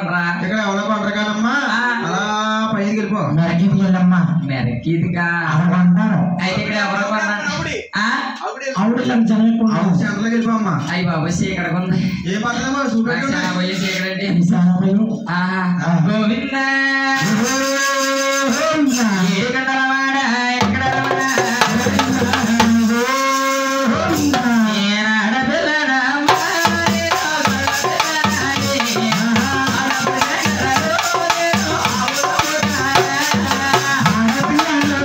కొనరా ఇక్కడ ఎవరో కొంటారు కానమ్మా ఆ. అలా పైకి వెళ్ళిపో మెరగిది వెళ్ళమ్మా మెరకీదిగా ఆవిడ అంటారు అయితే ఇక్కడ ఎవరో కొనరా ఆ? ఆవిడ జరగకుండా అవును సెంటర్లోకి వెళ్ళిపోమ్మా అయ్యి బాబు ఇక్కడ ఉంది ఏ పర్లేదమ్మా చూపెట్టండి నాకు పోయి చీకటి విశాలమయం ఆహా గోవింద ఏడుగంటలవాడ ఎక్కడ రమణ? నేను ఆడపిల్లనమ్మా, నేను ఆడపిల్లనాయే. ఆడపిల్లనలో నేను ఆవులవుతానా.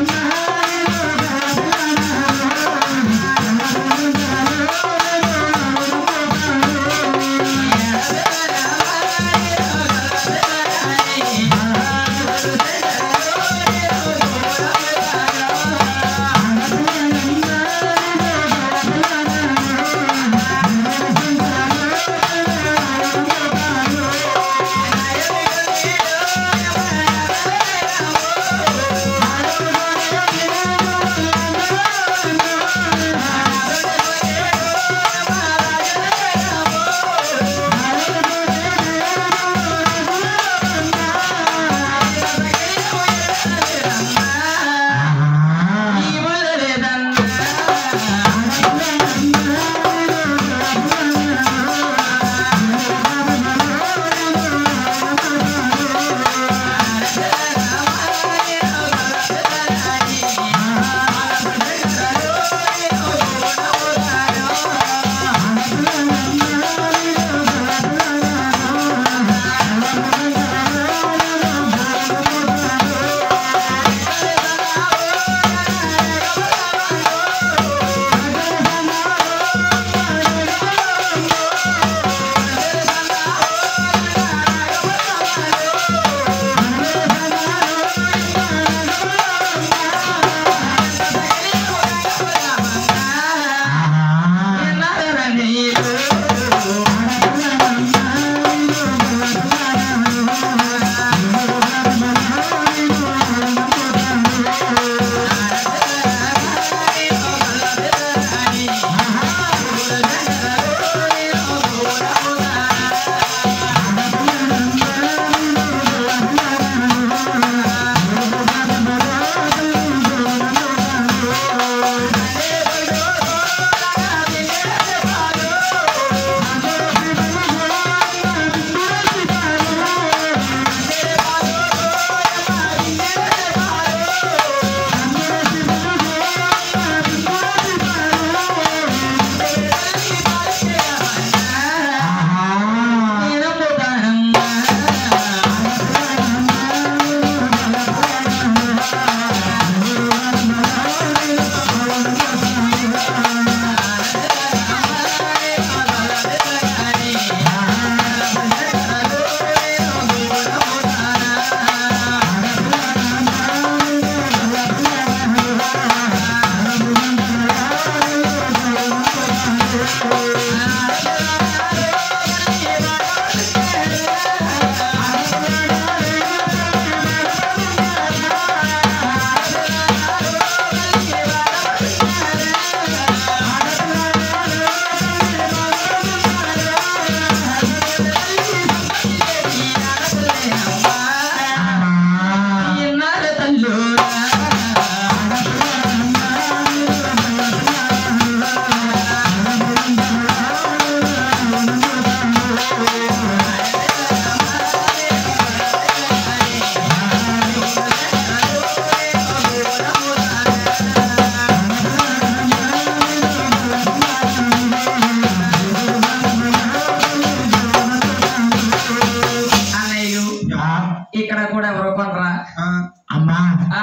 అన్నయ్యలు ఇక్కడ కూడా ఎవరో కొనరా ఆ, అమ్మా ఆ,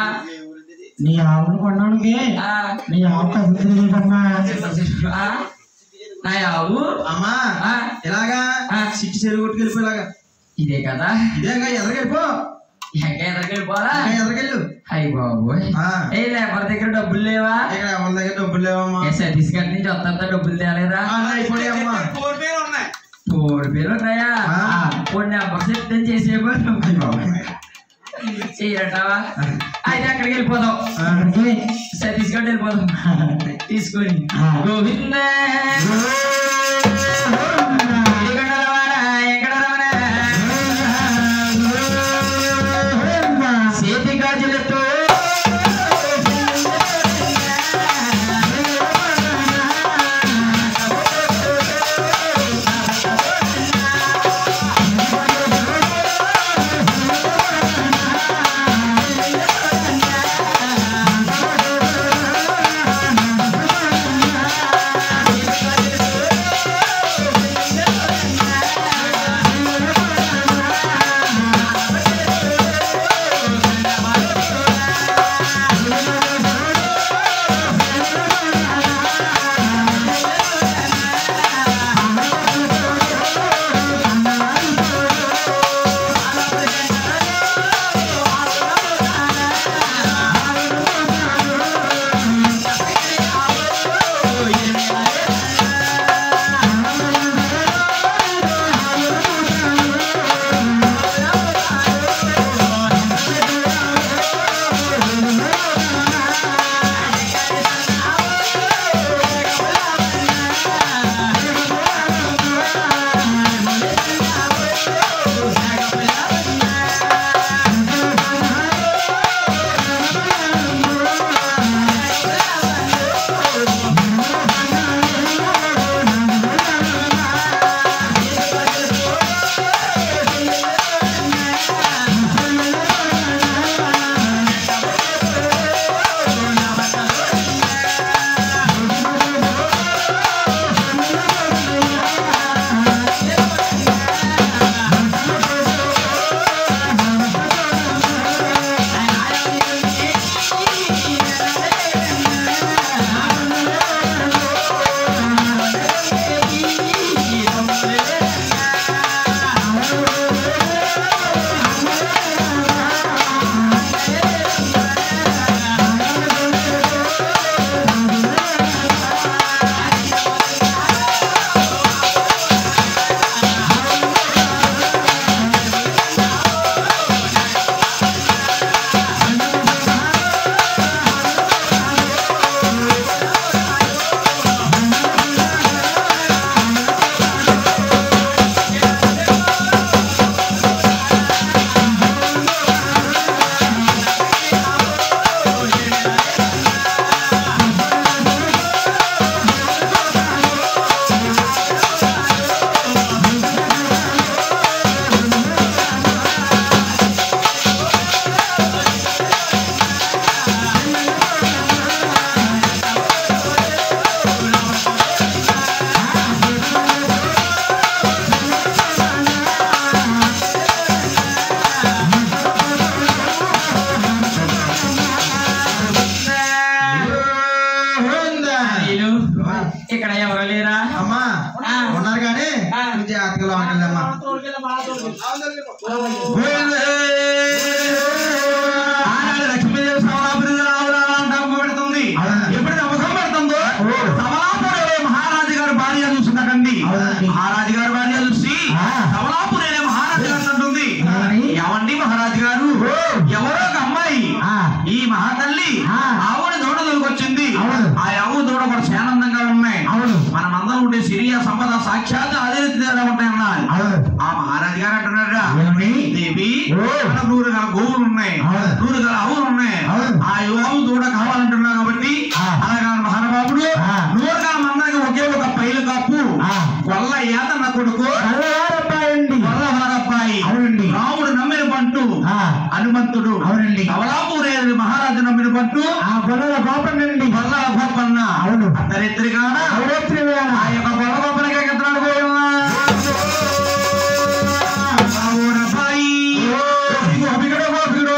నీ ఆవును కొనడానికి ఆ, నీ ఆవు కదులుతుందమ్మా ఆ, నా ఆవు అమ్మా ఆ, ఇలాగా ఆ. సిట్టి చెరువు కొట్టుకు వెళ్ళిపోయేలాగా ఇదే కదా ఇదేగా ఎదరికెళ్ళిపో ఇంకా ఎదరికెళ్ళిపోరా ఎదరికెళ్ళు అయ్యి బాబు ఆ. ఏ లేబర్ దగ్గర డబ్బులు లేవా ఇక్కడ ఎవరి దగ్గర డబ్బులు లేవమ్మా ఏ సతీష్ గారి నుంచి వస్తా డబ్బులు తేలేదా ఆ, అన్న, అయిపోయాయి అమ్మా మూడు పేరు ఉన్నాయా ఆ. కొన్ని నెంబర్ చెప్తే చేసేవారు చేయరంటావా అయితే అక్కడికి వెళ్ళిపోదాం అక్కడికి సతీష్ గారు వెళ్ళిపోదాం తీసుకొని ఆ. గోవింద ఎక్కడ రమణ ఎక్కడ రమణ ఓ. అక్కడ నూరు గల గోవులు ఉన్నాయి అవును. నూరు గల ఆవులు ఉన్నాయి అవును. ఆ యువము దూడ కావాలంటున్నా కాబట్టి ఆ. అలాగా మహానుభావుడు ఆ. నూరు గల మందానికి ఒకే ఒక పైలు కప్పు ఆ. కొల్ల ఏతన్న కొడుకు నల్లవారబ్బాయండి కొల్ల వరగబ్బాయి అవునండి రాముడు నమ్మిన పంటు ఆ, హనుమంతుడు అవునండి కమలాపూరేది మహారాజు నమ్మిన పంటు ఆ గొడవల గోపండి కొల్ల గోపన్న అవును దరిద్రిగాన నవరాత్రి వేళ ఆ యొక్క గొల్ల గోపలకి ఎక్కడున్నాడు పోయమ్మా రాముడబ్బాయి గోపికడు గోపికడు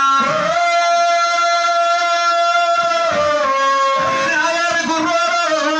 ఆ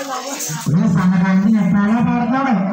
సంగతి ఎట్లా పడతాడు